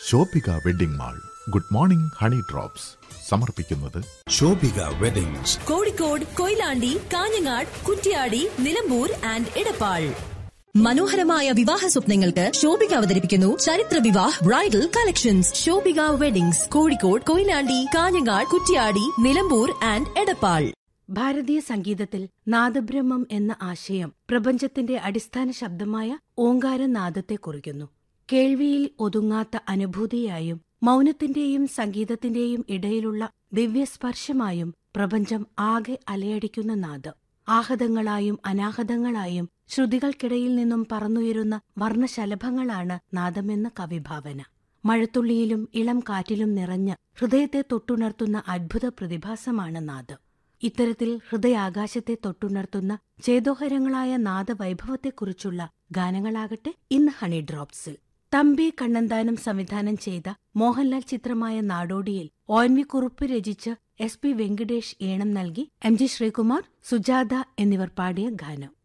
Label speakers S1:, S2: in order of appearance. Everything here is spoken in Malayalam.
S1: Shobhika wedding mall good morning honey drops സമർപ്പിക്കുന്നത്
S2: ശോഭിക വെഡിങ്സ്
S3: കോഴിക്കോട് കൊയിലാണ്ടി കാഞ്ഞങ്ങാട് കുറ്റ്യാടി നിലമ്പൂർ ആൻഡ് ഇടപ്പാൾ
S4: മനോഹരമായ വിവാഹ സ്വപ്നങ്ങൾക്ക് ശോഭിക അവതരിപ്പിക്കുന്നു ചരിത്ര Vivah bridal collections Shobhika weddings Kozhikode Koyilandy Kanhangad Kuttiady Nilambur and Edappal
S5: ഭാരതീയ സംഗീതത്തിൽ നാദബ്രഹ്മം എന്ന ആശയം പ്രപഞ്ചത്തിന്റെ അടിസ്ഥാന ശബ്ദമായ ഓങ്കാരനാദത്തെ കുറിക്കുന്നു കേൾവിയിൽ ഒതുങ്ങാത്ത അനുഭൂതിയായും മൗനത്തിന്റെയും സംഗീതത്തിന്റെയും ഇടയിലുള്ള ദിവ്യസ്പർശമായും പ്രപഞ്ചം ആകെ അലയടിക്കുന്ന നാദം ആഹതങ്ങളായും അനാഹതങ്ങളായും ശ്രുതികൾക്കിടയിൽ നിന്നും പറന്നുയരുന്ന വർണ്ണശലഭങ്ങളാണ് നാദമെന്ന കവിഭാവന മഴത്തുള്ളിയിലും ഇളം കാറ്റിലും നിറഞ്ഞ ഹൃദയത്തെ തൊട്ടുണർത്തുന്ന അദ്ഭുത പ്രതിഭാസമാണ് നാദം ഇത്തരത്തിൽ ഹൃദയാകാശത്തെ തൊട്ടുണർത്തുന്ന ചേതോഹരങ്ങളായ നാദവൈഭവത്തെക്കുറിച്ചുള്ള ഗാനങ്ങളാകട്ടെ ഇന്ന് ഹണി ഡ്രോപ്സിൽ തമ്പി കണ്ണന്താനം സംവിധാനം ചെയ്ത മോഹൻലാൽ ചിത്രമായ നാടോടിയിൽ ഒ എൻ വി കുറുപ്പ് രചിച്ച് എസ് പി വെങ്കിടേഷ് ഈണം നൽകി എം ജി ശ്രീകുമാർ സുജാത എന്നിവർ പാടിയ ഗാനം